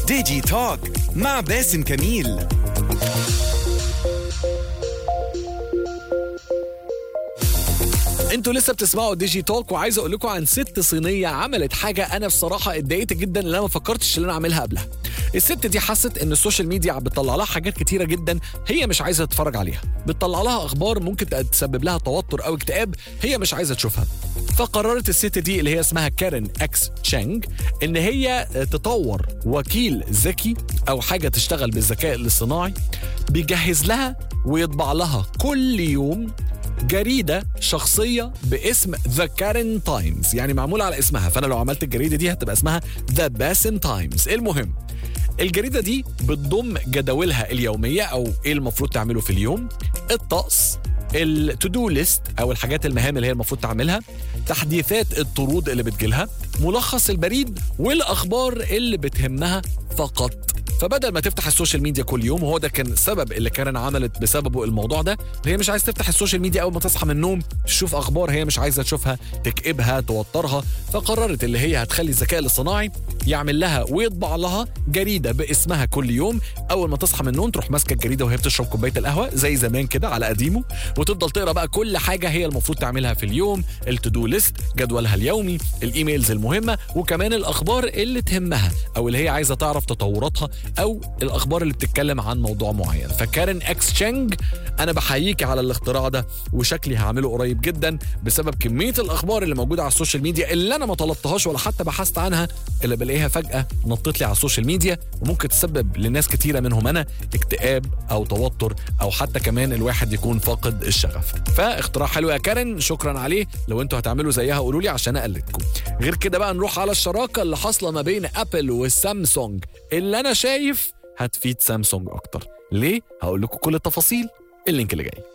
ديجي توك مع باسم كميل انتوا لسه بتسمعوا ديجي توك وعايز اقول لكم عن ست صينيه عملت حاجه انا بصراحه اتضايقت جدا ان انا ما فكرتش ان انا اعملها قبلها الست دي حست ان السوشيال ميديا بتطلع لها حاجات كتيره جدا هي مش عايزه تتفرج عليها بتطلع لها اخبار ممكن تسبب لها توتر او اكتئاب هي مش عايزه تشوفها فقررت الست دي اللي هي اسمها كارين اكس تشانج ان هي تطور وكيل ذكي او حاجه تشتغل بالذكاء الاصطناعي بيجهز لها ويطبع لها كل يوم جريدة شخصية باسم ذا كارين تايمز يعني معمولة على اسمها فأنا لو عملت الجريدة دي هتبقى اسمها ذا باسم تايمز المهم الجريدة دي بتضم جداولها اليومية أو إيه المفروض تعمله في اليوم الطقس التو دو ليست او الحاجات المهام اللي هي المفروض تعملها تحديثات الطرود اللي بتجيلها ملخص البريد والاخبار اللي بتهمها فقط فبدل ما تفتح السوشيال ميديا كل يوم وهو ده كان السبب اللي كارن عملت بسببه الموضوع ده هي مش عايزه تفتح السوشيال ميديا اول ما تصحى من النوم تشوف اخبار هي مش عايزه تشوفها تكئبها توترها فقررت اللي هي هتخلي الذكاء الاصطناعي يعمل لها ويطبع لها جريده باسمها كل يوم اول ما تصحى من النوم تروح ماسكه الجريده وهي بتشرب كوبايه القهوه زي زمان كده على قديمه وتفضل تقرا بقى كل حاجه هي المفروض تعملها في اليوم التو دو ليست جدولها اليومي الايميلز المهمه وكمان الاخبار اللي تهمها او اللي هي عايزه تعرف تطوراتها او الاخبار اللي بتتكلم عن موضوع معين فكارن اكسشينج انا بحييكي على الاختراع ده وشكلي هعمله قريب جدا بسبب كميه الاخبار اللي موجوده على السوشيال ميديا اللي انا ما طلبتهاش ولا حتى بحثت عنها اللي بلاقيها فجاه نطت لي على السوشيال ميديا وممكن تسبب لناس كتيره منهم انا اكتئاب او توتر او حتى كمان الواحد يكون فاقد الشغف فاختراع حلو يا كارن شكرا عليه لو انتوا هتعملوا زيها قولوا لي عشان اقلدكم غير كده بقى نروح على الشراكه اللي حاصله ما بين ابل والسامسونج اللي انا شايف هتفيد سامسونج اكتر ليه هقول لكم كل التفاصيل اللينك اللي جاي